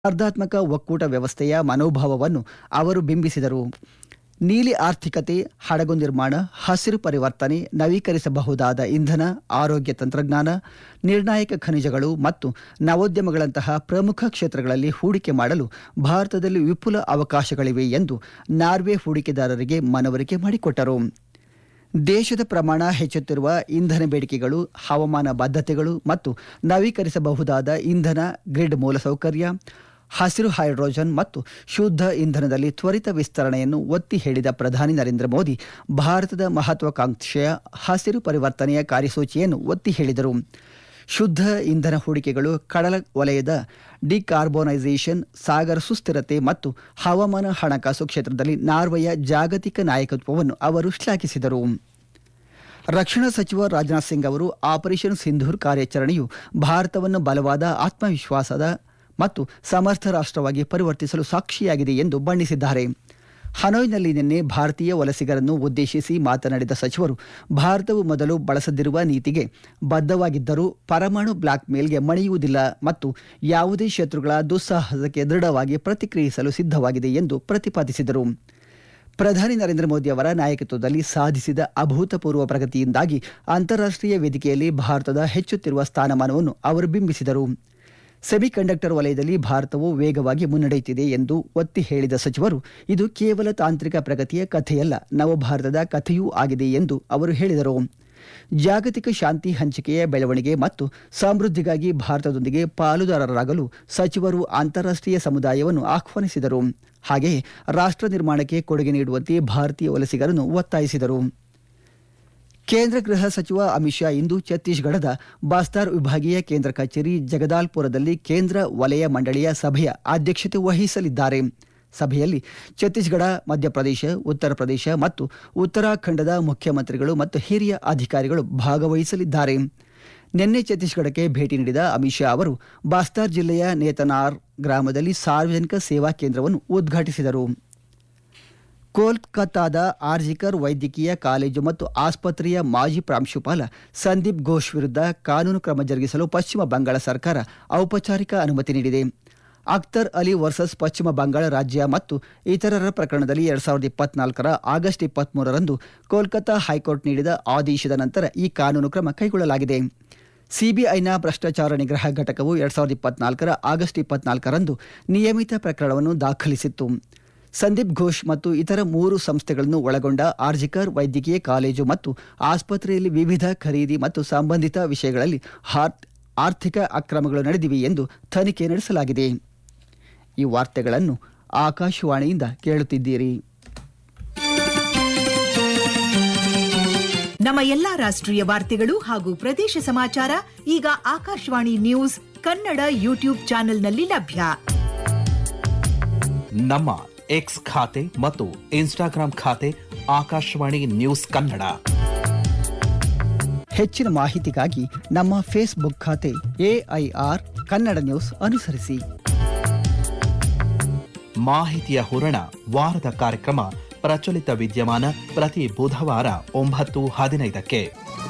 ಸ್ಪರ್ಧಾತ್ಮಕ ಒಕ್ಕೂಟ ವ್ಯವಸ್ಥೆಯ ಮನೋಭಾವವನ್ನು ಅವರು ಬಿಂಬಿಸಿದರು ನೀಲಿ ಆರ್ಥಿಕತೆ ಹಡಗು ನಿರ್ಮಾಣ ಹಸಿರು ಪರಿವರ್ತನೆ ನವೀಕರಿಸಬಹುದಾದ ಇಂಧನ ಆರೋಗ್ಯ ತಂತ್ರಜ್ಞಾನ ನಿರ್ಣಾಯಕ ಖನಿಜಗಳು ಮತ್ತು ನವೋದ್ಯಮಗಳಂತಹ ಪ್ರಮುಖ ಕ್ಷೇತ್ರಗಳಲ್ಲಿ ಹೂಡಿಕೆ ಮಾಡಲು ಭಾರತದಲ್ಲಿ ವಿಪುಲ ಅವಕಾಶಗಳಿವೆ ಎಂದು ನಾರ್ವೆ ಹೂಡಿಕೆದಾರರಿಗೆ ಮನವರಿಕೆ ಮಾಡಿಕೊಟ್ಟರು ದೇಶದ ಪ್ರಮಾಣ ಹೆಚ್ಚುತ್ತಿರುವ ಇಂಧನ ಬೇಡಿಕೆಗಳು ಹವಾಮಾನ ಬದ್ಧತೆಗಳು ಮತ್ತು ನವೀಕರಿಸಬಹುದಾದ ಇಂಧನ ಗ್ರಿಡ್ ಮೂಲಸೌಕರ್ಯ ಹಸಿರು ಹೈಡ್ರೋಜನ್ ಮತ್ತು ಶುದ್ಧ ಇಂಧನದಲ್ಲಿ ತ್ವರಿತ ವಿಸ್ತರಣೆಯನ್ನು ಒತ್ತಿ ಹೇಳಿದ ಪ್ರಧಾನಿ ನರೇಂದ್ರ ಮೋದಿ ಭಾರತದ ಮಹತ್ವಾಕಾಂಕ್ಷೆಯ ಹಸಿರು ಪರಿವರ್ತನೆಯ ಕಾರ್ಯಸೂಚಿಯನ್ನು ಒತ್ತಿ ಹೇಳಿದರು ಶುದ್ಧ ಇಂಧನ ಹೂಡಿಕೆಗಳು ಕಡಲ ವಲಯದ ಡಿಕಾರ್ಬೋನೈಸೇಷನ್ ಸಾಗರ ಸುಸ್ಥಿರತೆ ಮತ್ತು ಹವಾಮಾನ ಹಣಕಾಸು ಕ್ಷೇತ್ರದಲ್ಲಿ ನಾರ್ವೆಯ ಜಾಗತಿಕ ನಾಯಕತ್ವವನ್ನು ಅವರು ಶ್ಲಾಘಿಸಿದರು ರಕ್ಷಣಾ ಸಚಿವ ರಾಜನಾಥ್ ಸಿಂಗ್ ಅವರು ಆಪರೇಷನ್ ಸಿಂಧೂರ್ ಕಾರ್ಯಾಚರಣೆಯು ಭಾರತವನ್ನು ಬಲವಾದ ಆತ್ಮವಿಶ್ವಾಸದ ಮತ್ತು ಸಮರ್ಥ ರಾಷ್ಟ್ರವಾಗಿ ಪರಿವರ್ತಿಸಲು ಸಾಕ್ಷಿಯಾಗಿದೆ ಎಂದು ಬಣ್ಣಿಸಿದ್ದಾರೆ ಹನೋಯ್ನಲ್ಲಿ ನಿನ್ನೆ ಭಾರತೀಯ ವಲಸಿಗರನ್ನು ಉದ್ದೇಶಿಸಿ ಮಾತನಾಡಿದ ಸಚಿವರು ಭಾರತವು ಮೊದಲು ಬಳಸದಿರುವ ನೀತಿಗೆ ಬದ್ಧವಾಗಿದ್ದರೂ ಪರಮಾಣು ಬ್ಲಾಕ್ ಮೇಲ್ಗೆ ಮಣಿಯುವುದಿಲ್ಲ ಮತ್ತು ಯಾವುದೇ ಶತ್ರುಗಳ ದುಸ್ಸಾಹಸಕ್ಕೆ ದೃಢವಾಗಿ ಪ್ರತಿಕ್ರಿಯಿಸಲು ಸಿದ್ಧವಾಗಿದೆ ಎಂದು ಪ್ರತಿಪಾದಿಸಿದರು ಪ್ರಧಾನಿ ನರೇಂದ್ರ ಮೋದಿ ಅವರ ನಾಯಕತ್ವದಲ್ಲಿ ಸಾಧಿಸಿದ ಅಭೂತಪೂರ್ವ ಪ್ರಗತಿಯಿಂದಾಗಿ ಅಂತಾರಾಷ್ಟ್ರೀಯ ವೇದಿಕೆಯಲ್ಲಿ ಭಾರತದ ಹೆಚ್ಚುತ್ತಿರುವ ಸ್ಥಾನಮಾನವನ್ನು ಅವರು ಬಿಂಬಿಸಿದರು ಸೆಮಿಕಂಡಕ್ಟರ್ ವಲಯದಲ್ಲಿ ಭಾರತವು ವೇಗವಾಗಿ ಮುನ್ನಡೆಯುತ್ತಿದೆ ಎಂದು ಒತ್ತಿ ಹೇಳಿದ ಸಚಿವರು ಇದು ಕೇವಲ ತಾಂತ್ರಿಕ ಪ್ರಗತಿಯ ಕಥೆಯಲ್ಲ ನವಭಾರತದ ಕಥೆಯೂ ಆಗಿದೆ ಎಂದು ಅವರು ಹೇಳಿದರು ಜಾಗತಿಕ ಶಾಂತಿ ಹಂಚಿಕೆಯ ಬೆಳವಣಿಗೆ ಮತ್ತು ಸಮೃದ್ಧಿಗಾಗಿ ಭಾರತದೊಂದಿಗೆ ಪಾಲುದಾರರಾಗಲು ಸಚಿವರು ಅಂತಾರಾಷ್ಟ್ರೀಯ ಸಮುದಾಯವನ್ನು ಆಹ್ವಾನಿಸಿದರು ಹಾಗೆಯೇ ರಾಷ್ಟ್ರ ನಿರ್ಮಾಣಕ್ಕೆ ಕೊಡುಗೆ ನೀಡುವಂತೆ ಭಾರತೀಯ ವಲಸಿಗರನ್ನು ಒತ್ತಾಯಿಸಿದರು ಕೇಂದ್ರ ಗೃಹ ಸಚಿವ ಅಮಿತ್ ಶಾ ಇಂದು ಛತ್ತೀಸ್ಗಢದ ಬಾಸ್ತಾರ್ ವಿಭಾಗೀಯ ಕೇಂದ್ರ ಕಚೇರಿ ಜಗದಾಲ್ಪುರದಲ್ಲಿ ಕೇಂದ್ರ ವಲಯ ಮಂಡಳಿಯ ಸಭೆಯ ಅಧ್ಯಕ್ಷತೆ ವಹಿಸಲಿದ್ದಾರೆ ಸಭೆಯಲ್ಲಿ ಛತ್ತೀಸ್ಗಢ ಮಧ್ಯಪ್ರದೇಶ ಉತ್ತರ ಪ್ರದೇಶ ಮತ್ತು ಉತ್ತರಾಖಂಡದ ಮುಖ್ಯಮಂತ್ರಿಗಳು ಮತ್ತು ಹಿರಿಯ ಅಧಿಕಾರಿಗಳು ಭಾಗವಹಿಸಲಿದ್ದಾರೆ ನಿನ್ನೆ ಛತ್ತೀಸ್ಗಢಕ್ಕೆ ಭೇಟಿ ನೀಡಿದ ಅಮಿತ್ ಶಾ ಅವರು ಬಾಸ್ತಾರ್ ಜಿಲ್ಲೆಯ ನೇತನಾರ್ ಗ್ರಾಮದಲ್ಲಿ ಸಾರ್ವಜನಿಕ ಸೇವಾ ಕೇಂದ್ರವನ್ನು ಉದ್ಘಾಟಿಸಿದರು ಕೋಲ್ಕತ್ತಾದ ಆರ್ಜಿಕರ್ ವೈದ್ಯಕೀಯ ಕಾಲೇಜು ಮತ್ತು ಆಸ್ಪತ್ರೆಯ ಮಾಜಿ ಪ್ರಾಂಶುಪಾಲ ಸಂದೀಪ್ ಘೋಷ್ ವಿರುದ್ಧ ಕಾನೂನು ಕ್ರಮ ಜರುಗಿಸಲು ಪಶ್ಚಿಮ ಬಂಗಾಳ ಸರ್ಕಾರ ಔಪಚಾರಿಕ ಅನುಮತಿ ನೀಡಿದೆ ಅಖ್ತರ್ ಅಲಿ ವರ್ಸಸ್ ಪಶ್ಚಿಮ ಬಂಗಾಳ ರಾಜ್ಯ ಮತ್ತು ಇತರರ ಪ್ರಕರಣದಲ್ಲಿ ಎರಡ್ ಸಾವಿರದ ಇಪ್ಪತ್ನಾಲ್ಕರ ಆಗಸ್ಟ್ ಇಪ್ಪತ್ಮೂರರಂದು ಕೋಲ್ಕತ್ತಾ ಹೈಕೋರ್ಟ್ ನೀಡಿದ ಆದೇಶದ ನಂತರ ಈ ಕಾನೂನು ಕ್ರಮ ಕೈಗೊಳ್ಳಲಾಗಿದೆ ಸಿಬಿಐನ ಭ್ರಷ್ಟಾಚಾರ ನಿಗ್ರಹ ಘಟಕವು ಎರಡ್ ಸಾವಿರದ ಇಪ್ಪತ್ನಾಲ್ಕರ ಆಗಸ್ಟ್ ಇಪ್ಪತ್ನಾಲ್ಕರಂದು ನಿಯಮಿತ ಪ್ರಕರಣವನ್ನು ದಾಖಲಿಸಿತ್ತು ಸಂದೀಪ್ ಘೋಷ್ ಮತ್ತು ಇತರ ಮೂರು ಸಂಸ್ಥೆಗಳನ್ನು ಒಳಗೊಂಡ ಆರ್ಜಿಕರ್ ವೈದ್ಯಕೀಯ ಕಾಲೇಜು ಮತ್ತು ಆಸ್ಪತ್ರೆಯಲ್ಲಿ ವಿವಿಧ ಖರೀದಿ ಮತ್ತು ಸಂಬಂಧಿತ ವಿಷಯಗಳಲ್ಲಿ ಹಾರ್ಟ್ ಆರ್ಥಿಕ ಅಕ್ರಮಗಳು ನಡೆದಿವೆ ಎಂದು ತನಿಖೆ ನಡೆಸಲಾಗಿದೆ ಈ ವಾರ್ತೆಗಳನ್ನು ಆಕಾಶವಾಣಿಯಿಂದ ಕೇಳುತ್ತಿದ್ದೀರಿ ನಮ್ಮ ಎಲ್ಲಾ ರಾಷ್ಟ್ರೀಯ ವಾರ್ತೆಗಳು ಹಾಗೂ ಪ್ರದೇಶ ಸಮಾಚಾರ ಈಗ ಆಕಾಶವಾಣಿ ನ್ಯೂಸ್ ಕನ್ನಡ ಯೂಟ್ಯೂಬ್ ಚಾನೆಲ್ನಲ್ಲಿ ಲಭ್ಯ ನಮ್ಮ ಎಕ್ಸ್ ಖಾತೆ ಮತ್ತು ಇನ್ಸ್ಟಾಗ್ರಾಂ ಖಾತೆ ಆಕಾಶವಾಣಿ ನ್ಯೂಸ್ ಕನ್ನಡ ಹೆಚ್ಚಿನ ಮಾಹಿತಿಗಾಗಿ ನಮ್ಮ ಫೇಸ್ಬುಕ್ ಖಾತೆ ಎಐಆರ್ ಕನ್ನಡ ನ್ಯೂಸ್ ಅನುಸರಿಸಿ ಮಾಹಿತಿಯ ಹೂರಣ ವಾರದ ಕಾರ್ಯಕ್ರಮ ಪ್ರಚಲಿತ ವಿದ್ಯಮಾನ ಪ್ರತಿ ಬುಧವಾರ ಒಂಬತ್ತು ಹದಿನೈದಕ್ಕೆ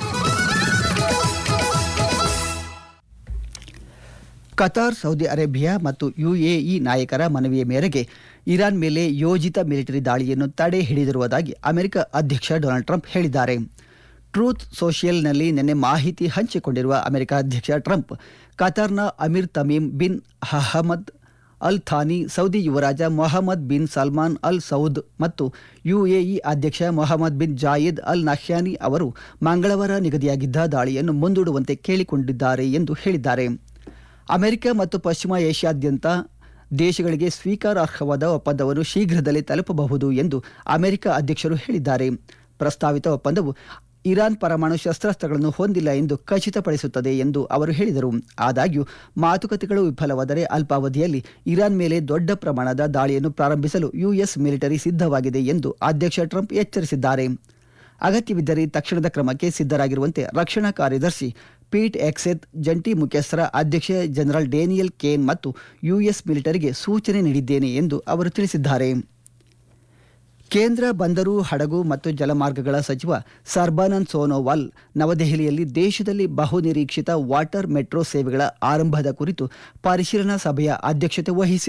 ಕತಾರ್ ಸೌದಿ ಅರೇಬಿಯಾ ಮತ್ತು ಯುಎಇ ನಾಯಕರ ಮನವಿಯ ಮೇರೆಗೆ ಇರಾನ್ ಮೇಲೆ ಯೋಜಿತ ಮಿಲಿಟರಿ ದಾಳಿಯನ್ನು ತಡೆ ಹಿಡಿದಿರುವುದಾಗಿ ಅಮೆರಿಕ ಅಧ್ಯಕ್ಷ ಡೊನಾಲ್ಡ್ ಟ್ರಂಪ್ ಹೇಳಿದ್ದಾರೆ ಟ್ರೂತ್ ಸೋಷಿಯಲ್ನಲ್ಲಿ ನಿನ್ನೆ ಮಾಹಿತಿ ಹಂಚಿಕೊಂಡಿರುವ ಅಮೆರಿಕ ಅಧ್ಯಕ್ಷ ಟ್ರಂಪ್ ಕತಾರ್ನ Amir Tamim bin Ahmad Al Thani Saudi ಯುವರಾಜ Mohammed bin Salman Al Saud ಮತ್ತು ಯುಎಇ ಅಧ್ಯಕ್ಷ ಮೊಹಮ್ಮದ್ ಬಿನ್ ಜಾಯಿದ್ ಅಲ್ ನಹ್ಯಾನಿ ಅವರು ಮಂಗಳವಾರ ನಿಗದಿಯಾಗಿದ್ದ ದಾಳಿಯನ್ನು ಮುಂದೂಡುವಂತೆ ಕೇಳಿಕೊಂಡಿದ್ದಾರೆ ಎಂದು ಹೇಳಿದ್ದಾರೆ ಅಮೆರಿಕ ಮತ್ತು ಪಶ್ಚಿಮ ಏಷ್ಯಾದ್ಯಂತ ದೇಶಗಳಿಗೆ ಸ್ವೀಕಾರಾರ್ಹವಾದ ಒಪ್ಪಂದವನ್ನು ಶೀಘ್ರದಲ್ಲೇ ತಲುಪಬಹುದು ಎಂದು ಅಮೆರಿಕ ಅಧ್ಯಕ್ಷರು ಹೇಳಿದ್ದಾರೆ ಪ್ರಸ್ತಾವಿತ ಒಪ್ಪಂದವು ಇರಾನ್ ಪರಮಾಣು ಶಸ್ತ್ರಾಸ್ತ್ರಗಳನ್ನು ಹೊಂದಿಲ್ಲ ಎಂದು ಖಚಿತಪಡಿಸುತ್ತದೆ ಎಂದು ಅವರು ಹೇಳಿದರು ಆದಾಗ್ಯೂ ಮಾತುಕತೆಗಳು ವಿಫಲವಾದರೆ ಅಲ್ಪಾವಧಿಯಲ್ಲಿ ಇರಾನ್ ಮೇಲೆ ದೊಡ್ಡ ಪ್ರಮಾಣದ ದಾಳಿಯನ್ನು ಪ್ರಾರಂಭಿಸಲು ಯುಎಸ್ ಮಿಲಿಟರಿ ಸಿದ್ಧವಾಗಿದೆ ಎಂದು ಅಧ್ಯಕ್ಷ ಟ್ರಂಪ್ ಎಚ್ಚರಿಸಿದ್ದಾರೆ ಅಗತ್ಯವಿದ್ದರೆ ತಕ್ಷಣದ ಕ್ರಮಕ್ಕೆ ಸಿದ್ಧರಾಗಿರುವಂತೆ ರಕ್ಷಣಾ ಕಾರ್ಯದರ್ಶಿ ಪೀಟ್ ಎಕ್ಸೆತ್ ಜಂಟಿ ಮುಖ್ಯಸ್ಥರ ಅಧ್ಯಕ್ಷ ಜನರಲ್ ಡೇನಿಯಲ್ ಕೇನ್ ಮತ್ತು ಯುಎಸ್ ಮಿಲಿಟರಿಗೆ ಸೂಚನೆ ನೀಡಿದ್ದೇನೆ ಎಂದು ಅವರು ತಿಳಿಸಿದ್ದಾರೆ ಕೇಂದ್ರ ಬಂದರು ಹಡಗು ಮತ್ತು ಜಲಮಾರ್ಗಗಳ ಸಚಿವ ಸರ್ಬಾನಂದ್ ಸೋನೋವಾಲ್ ನವದೆಹಲಿಯಲ್ಲಿ ದೇಶದಲ್ಲಿ ಬಹುನಿರೀಕ್ಷಿತ ವಾಟರ್ ಮೆಟ್ರೋ ಸೇವೆಗಳ ಆರಂಭದ ಕುರಿತು ಪರಿಶೀಲನಾ ಸಭೆಯ ಅಧ್ಯಕ್ಷತೆ ವಹಿಸಿ